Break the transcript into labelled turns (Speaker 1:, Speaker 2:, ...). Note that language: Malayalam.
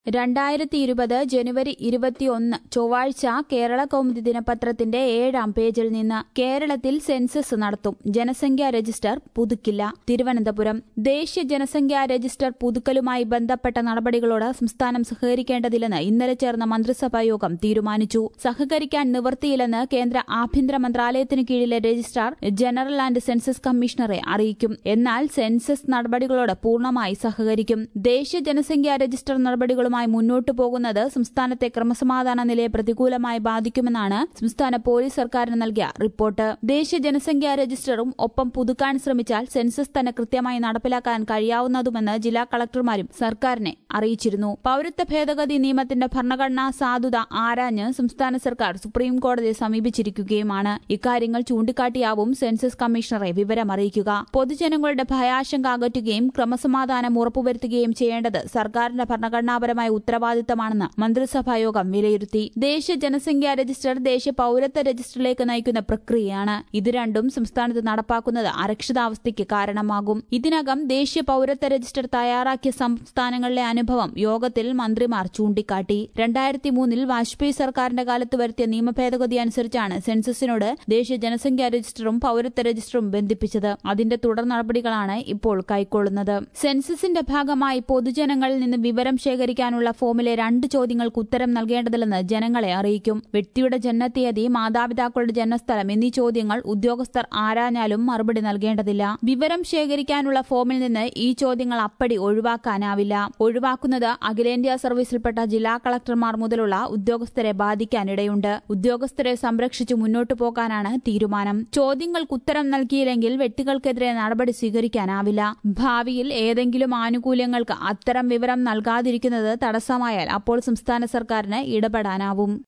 Speaker 1: രണ്ടായിരത്തി ഇരുപത് ജനുവരി ഇരുപത്തിയൊന്ന് ചൊവ്വാഴ്ച കേരള കൗമുദി ദിനപത്രത്തിന്റെ ഏഴാം പേജിൽ നിന്ന് കേരളത്തിൽ സെൻസസ് നടത്തും ജനസംഖ്യാ രജിസ്റ്റർ പുതുക്കില്ല തിരുവനന്തപുരം ദേശീയ ജനസംഖ്യാ രജിസ്റ്റർ പുതുക്കലുമായി ബന്ധപ്പെട്ട നടപടികളോട് സംസ്ഥാനം സഹകരിക്കേണ്ടതില്ലെന്ന് ഇന്നലെ ചേർന്ന മന്ത്രിസഭാ യോഗം തീരുമാനിച്ചു സഹകരിക്കാൻ നിവൃത്തിയില്ലെന്ന് കേന്ദ്ര ആഭ്യന്തര മന്ത്രാലയത്തിന് കീഴിലെ രജിസ്ട്രാർ ജനറൽ ആൻഡ് സെൻസസ് കമ്മീഷണറെ അറിയിക്കും എന്നാൽ സെൻസസ് നടപടികളോട് പൂർണ്ണമായി സഹകരിക്കും ദേശീയ ജനസംഖ്യാ രജിസ്റ്റർ നടപടികളുമായി മുന്നോട്ടു പോകുന്നത് സംസ്ഥാനത്തെ ക്രമസമാധാന നിലയെ പ്രതികൂലമായി ബാധിക്കുമെന്നാണ് സംസ്ഥാന പോലീസ് സർക്കാരിന് നൽകിയ റിപ്പോർട്ട് ദേശീയ ജനസംഖ്യാ രജിസ്റ്ററും ഒപ്പം പുതുക്കാൻ ശ്രമിച്ചാൽ സെൻസസ് തന്നെ കൃത്യമായി നടപ്പിലാക്കാൻ കഴിയാവുന്നതുമെന്ന് ജില്ലാ കളക്ടർമാരും സർക്കാരിനെ അറിയിച്ചിരുന്നു പൌരത്വ ഭേദഗതി നിയമത്തിന്റെ ഭരണഘടനാ സാധുത ആരാഞ്ഞ് സംസ്ഥാന സർക്കാർ സുപ്രീം കോടതിയെ സമീപിച്ചിരിക്കുകയുമാണ് ഇക്കാര്യങ്ങൾ ചൂണ്ടിക്കാട്ടിയാവും സെൻസസ് കമ്മീഷണറെ വിവരമറിയിക്കുക പൊതുജനങ്ങളുടെ ഭയാശങ്ക അകറ്റുകയും ക്രമസമാധാനം ഉറപ്പുവരുത്തുകയും ചെയ്യേണ്ടത് സർക്കാരിന്റെ ഭരണഘടനാപരമായ ഉത്തരവാദിത്തമാണെന്ന് മന്ത്രിസഭാ യോഗം വിലയിരുത്തി ദേശീയ ജനസംഖ്യാ രജിസ്റ്റർ ദേശീയ പൌരത്വ രജിസ്റ്ററിലേക്ക് നയിക്കുന്ന പ്രക്രിയയാണ് ഇത് രണ്ടും സംസ്ഥാനത്ത് നടപ്പാക്കുന്നത് അരക്ഷിതാവസ്ഥയ്ക്ക് കാരണമാകും ഇതിനകം ദേശീയ പൌരത്വ രജിസ്റ്റർ തയ്യാറാക്കിയ സംസ്ഥാനങ്ങളിലെ അനുഭവം യോഗത്തിൽ മന്ത്രിമാർ ചൂണ്ടിക്കാട്ടി രണ്ടായിരത്തി മൂന്നിൽ വാജ്പേയി സർക്കാരിന്റെ കാലത്ത് വരുത്തിയ നിയമഭേദഗതി അനുസരിച്ചാണ് സെൻസസിനോട് ദേശീയ ജനസംഖ്യാ രജിസ്റ്ററും പൌരത്വ രജിസ്റ്ററും ബന്ധിപ്പിച്ചത് അതിന്റെ തുടർ നടപടികളാണ് ഇപ്പോൾ കൈക്കൊള്ളുന്നത് സെൻസസിന്റെ ഭാഗമായി പൊതുജനങ്ങളിൽ നിന്ന് വിവരം ശേഖരിക്കാനുള്ള ഫോമിലെ രണ്ട് ചോദ്യങ്ങൾക്ക് ഉത്തരം നൽകേണ്ടതില്ലെന്ന് ജനങ്ങളെ അറിയിക്കും വ്യക്തിയുടെ ജനനത്തീയതി മാതാപിതാക്കളുടെ ജന്മസ്ഥലം എന്നീ ചോദ്യങ്ങൾ ഉദ്യോഗസ്ഥർ ആരാഞ്ഞാലും മറുപടി നൽകേണ്ടതില്ല വിവരം ശേഖരിക്കാനുള്ള ഫോമിൽ നിന്ന് ഈ ചോദ്യങ്ങൾ അപ്പടി ഒഴിവാക്കാനാവില്ല ഒഴിവാക്കുന്നത് അഖിലേന്ത്യാ സർവീസിൽപ്പെട്ട ജില്ലാ കളക്ടർമാർ മുതലുള്ള ഉദ്യോഗസ്ഥരെ ബാധിക്കാനിടയുണ്ട് ഉദ്യോഗസ്ഥരെ സംരക്ഷിച്ചു മുന്നോട്ടു പോകാനാണ് തീരുമാനം ചോദ്യങ്ങൾക്ക് ഉത്തരം നൽകിയില്ലെങ്കിൽ വ്യക്തികൾക്കെതിരെ നടപടി സ്വീകരിക്കാനാവില്ല ഭാവിയിൽ ഏതെങ്കിലും ആനുകൂല്യങ്ങൾക്ക് അത്തരം വിവരം നൽകാതിരിക്കുന്നത് തടസ്സമായാൽ അപ്പോൾ സംസ്ഥാന സർക്കാരിന് ഇടപെടാനാവും